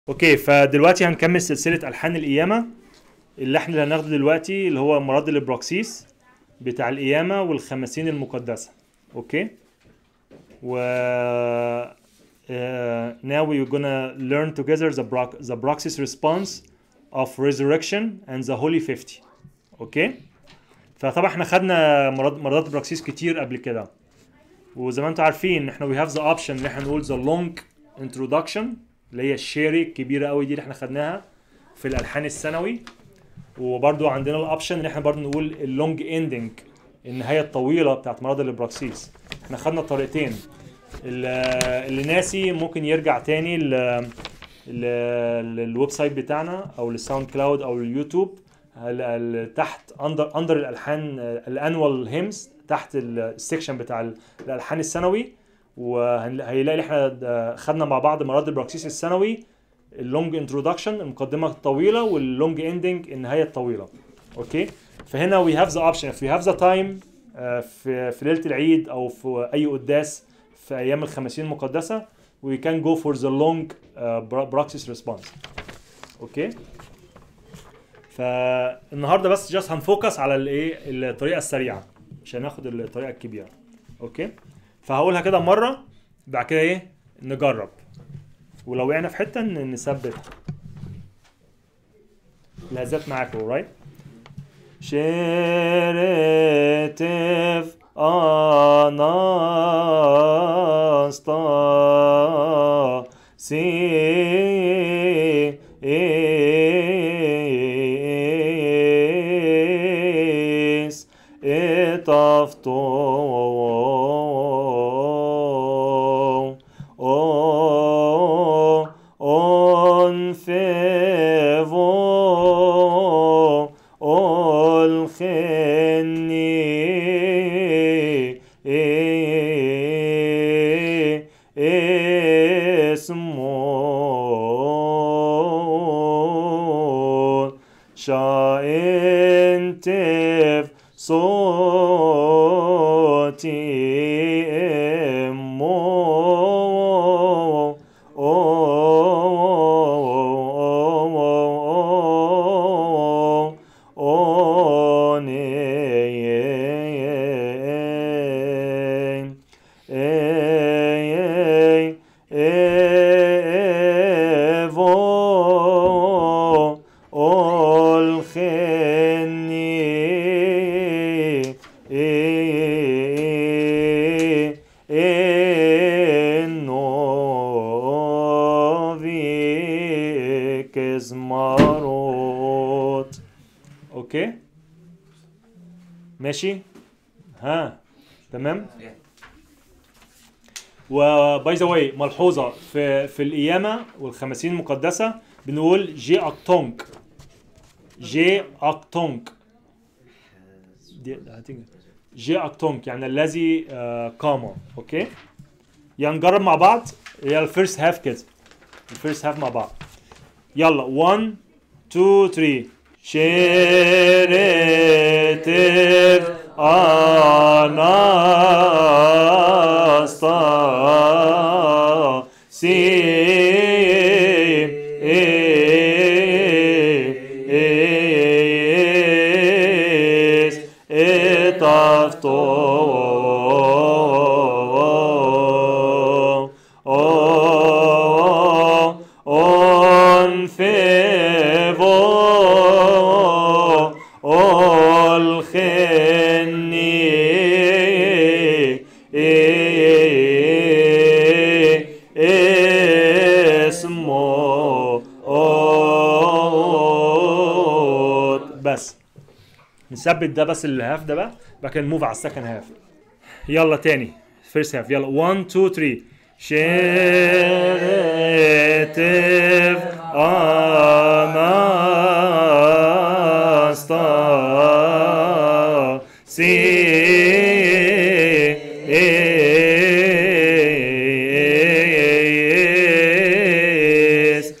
اوكي فدلوقتي هنكمل سلسلة ألحان القيامة اللي احنا اللي هناخده دلوقتي اللي هو مراد البراكسيس بتاع القيامة والخمسين المقدسة اوكي و uh, now we're gonna learn together the, Bra- the Braxis response of resurrection and the holy 50 اوكي فطبعا احنا خدنا مراد مرادات براكسيس كتير قبل كده وزي ما انتم عارفين احنا we have the option اللي احنا نقول the long introduction اللي هي الشيري الكبيره قوي دي اللي احنا خدناها في الالحان الثانوي وبرضو عندنا الاوبشن ان احنا برضو نقول اللونج اندنج النهايه الطويله بتاعت مرض الابراكسيس احنا خدنا الطريقتين اللي اللي ناسي ممكن يرجع تاني ل- ل- للويب سايت بتاعنا او للساوند كلاود او اليوتيوب ال- ال- تحت اندر اندر الالحان الانوال هيمز تحت ال- السكشن بتاع ال- الالحان الثانوي وهيلاقي ان احنا د- خدنا مع بعض مراد البراكسيس الثانوي اللونج انترودكشن المقدمه الطويله واللونج اندنج النهايه الطويله اوكي فهنا وي هاف ذا اوبشن if we have the time آه، في في ليله العيد او في اي قداس في ايام الخمسين المقدسه we can go for the long uh, praxis response اوكي فالنهارده بس جاست هنفوكس على الايه الطريقه السريعه مش هناخد الطريقه الكبيره اوكي فهقولها كده مره بعد كده ايه نجرب ولو وقعنا في حته ن- نثبت الهزات معاكم رايت شرتف اناستا سي إيس إتفتو أو أنفيفو الخني اسمه شاينتف صوتي امو Evo olcheni enovi kezmarot اوكي ماشي ها تمام وباي ذا واي ملحوظه في في القيامه والخمسين المقدسه بنقول جي اكتونك جي اكتونك دي هتيجي. جي اكتونك يعني الذي آه، قام اوكي يلا نجرب مع بعض هي الفيرست هاف كده الفيرست هاف مع بعض يلا 1 2 3 شريتف اناستا سيس اتفتو انفيفو الخني اسمه بس نثبت ده بس الهاف ده بقى بعد كده نموف على السكند هاف يلا تاني فيرست هاف يلا 1 2 3 شريتف اناستا سيس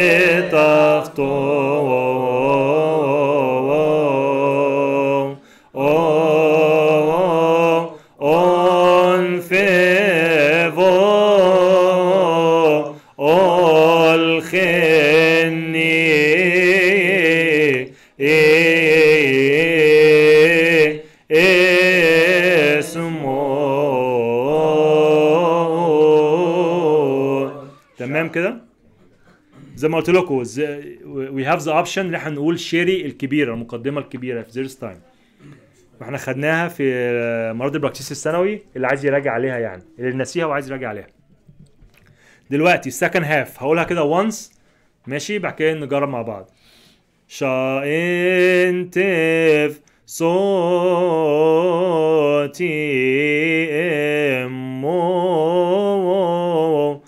اتفتو انفيفو الخير اسمه تمام كده زي ما قلت لكم وي هاف ذا اوبشن ان احنا نقول شيري الكبيره المقدمه الكبيره في زيرس تايم واحنا خدناها في مرض البراكتيس الثانوي اللي عايز يراجع عليها يعني اللي ناسيها وعايز يراجع عليها دلوقتي السكند هاف هقولها كده وانس ماشي بعد كده نجرب مع بعض شا انتف صوتي امو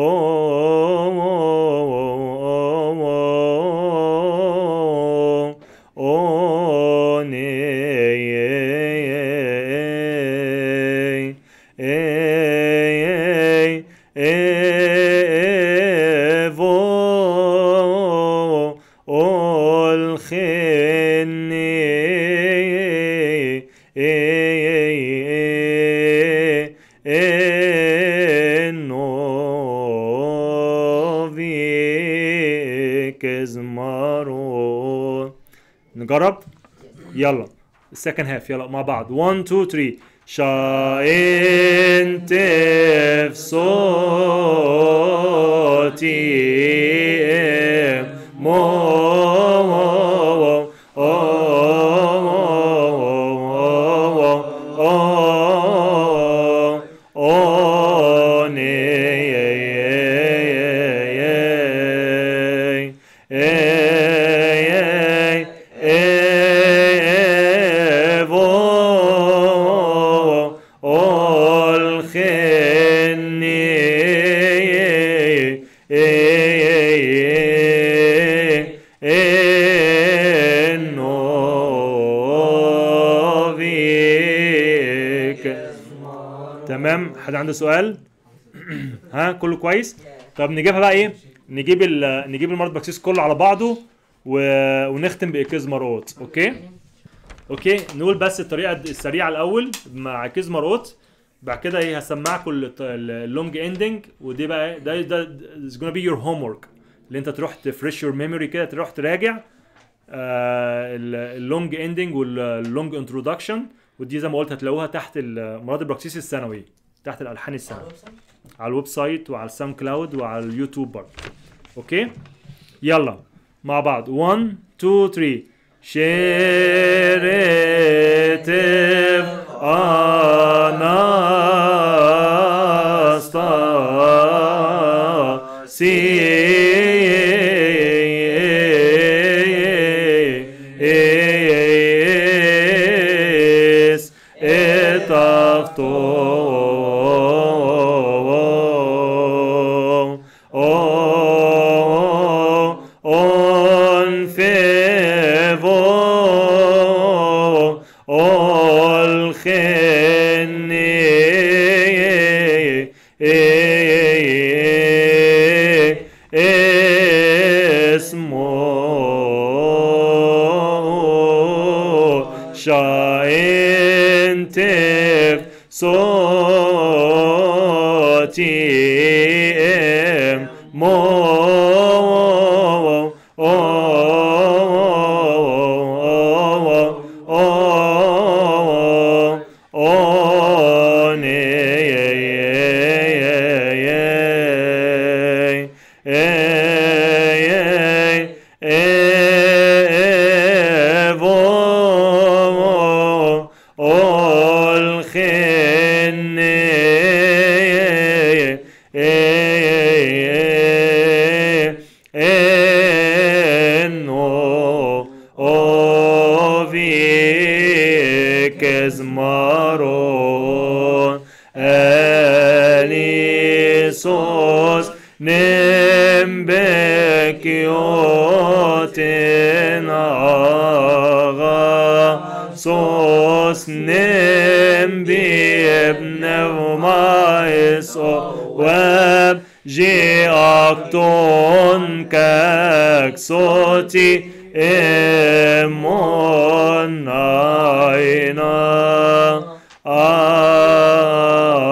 نجرب يلا السكند هاف يلا مع بعض 1 2 3 شا انت في صوتي مو تمام حد عنده سؤال ها كله كويس طب نجيبها بقى ايه نجيب ال... نجيب المرض باكسيس كله على بعضه و... ونختم باكيزمر اوت اوكي اوكي نقول بس الطريقه السريعه الاول مع كيزمر اوت بعد كده ايه هسمعكم اللونج اندنج ودي بقى ده ده از gonna بي يور هوم ورك اللي انت تروح تفرش يور ميموري كده تروح تراجع اللونج اندنج واللونج انترودكشن ودي زي ما قلت هتلاقوها تحت مراد البراكسيس الثانوي تحت الالحان الثانوي على الويب سايت وعلى الساوند كلاود وعلى اليوتيوب برضه اوكي يلا مع بعض 1 2 3 شريتف اناستاسيس اتفتو on fevo ol اسمو شاينتف صوتي ام مو Enno ovikes maron Elisos nembekioten aga sos nembibnevmais web جيأكتون كاكسوتي إمون عينا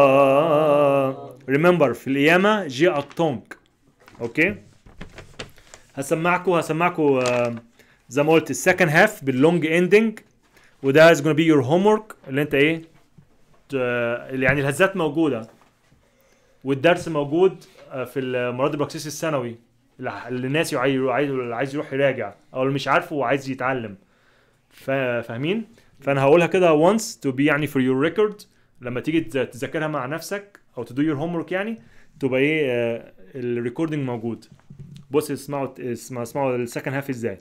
آه. remember في القيامة جيأكتونك اوكي هسمعكم هسمعكم آه، زي ما قلت السكند هاف باللونج اندنج وده is gonna be your homework اللي انت ايه ت- اللي يعني الهزات موجوده والدرس موجود آه، في المراد البراكسيس السنوي اللي اللي الناس عايز عايز عايز يروح يراجع او اللي مش عارفه وعايز يتعلم فا- فاهمين فانا هقولها كده once to be يعني for your record لما تيجي تذا- تذاكرها مع نفسك او to do your homework يعني تبقى ايه الريكوردنج موجود بص اسمعوا اسمعوا اسمعوا السكند هاف ازاي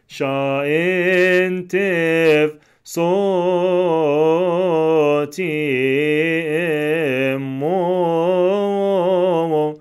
شاين تف صوتي مو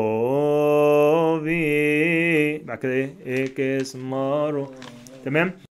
بعد كده ايه ايه كيس مارو تمام